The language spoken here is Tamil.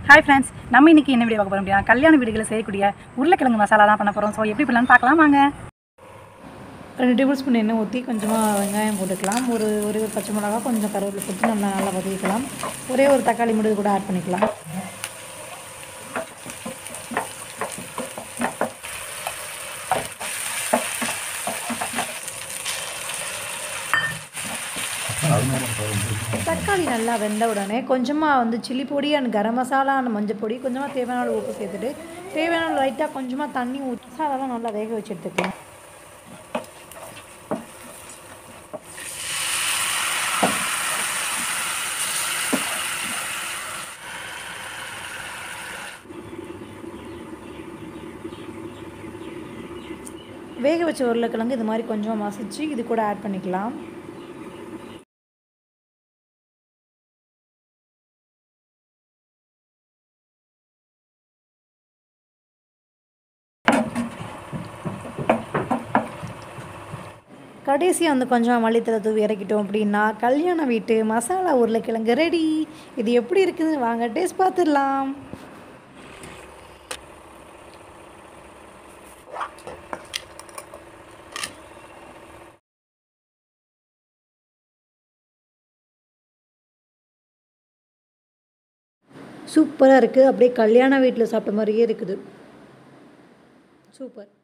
ஹாய் ஃப்ரெண்ட்ஸ் நம்ம இன்னைக்கு என்ன வீடியோ பார்க்க போகிறோம் அப்படின்னா கல்யாண வீடுகளில் செய்யக்கூடிய உருளைக்கிழங்கு மசாலா தான் பண்ண போகிறோம் ஸோ எப்படி பண்ணலாம்னு பார்க்கலாம் வாங்க ரெண்டு டேபிள் ஸ்பூன் எண்ணெய் ஊற்றி கொஞ்சமாக வெங்காயம் போட்டுக்கலாம் ஒரு ஒரு பச்சை மிளகா கொஞ்சம் கருவேப்பிலை போட்டு நம்ம நல்லா வதக்கிக்கலாம் ஒரே ஒரு தக்காளி மட்டும் கூட ஆட் பண்ணிக்கலாம் தக்காளி நல்லா வெந்த உடனே கொஞ்சமாக வந்து சில்லி பொடி அண்ட் கரம் மசாலா அண்ட் மஞ்சள் பொடி கொஞ்சமாக தேவையான அளவு உப்பு சேர்த்துட்டு தேவையான அளவு லைட்டாக கொஞ்சமாக தண்ணி ஊற்றி மசாலாலாம் நல்லா வேக வச்சு எடுத்துக்கலாம் வேக வச்ச உருளைக்கிழங்கு இது மாதிரி கொஞ்சமாக மசிச்சு இது கூட ஆட் பண்ணிக்கலாம் கடைசியாக வந்து கொஞ்சம் மல்லித்தலை தூவி இறக்கிட்டோம் அப்படின்னா கல்யாண வீட்டு மசாலா உருளைக்கிழங்கு ரெடி இது எப்படி இருக்குதுன்னு வாங்க டேஸ்ட் பார்த்துடலாம் சூப்பராக இருக்குது அப்படியே கல்யாண வீட்டில் சாப்பிட்ட மாதிரியே இருக்குது சூப்பர்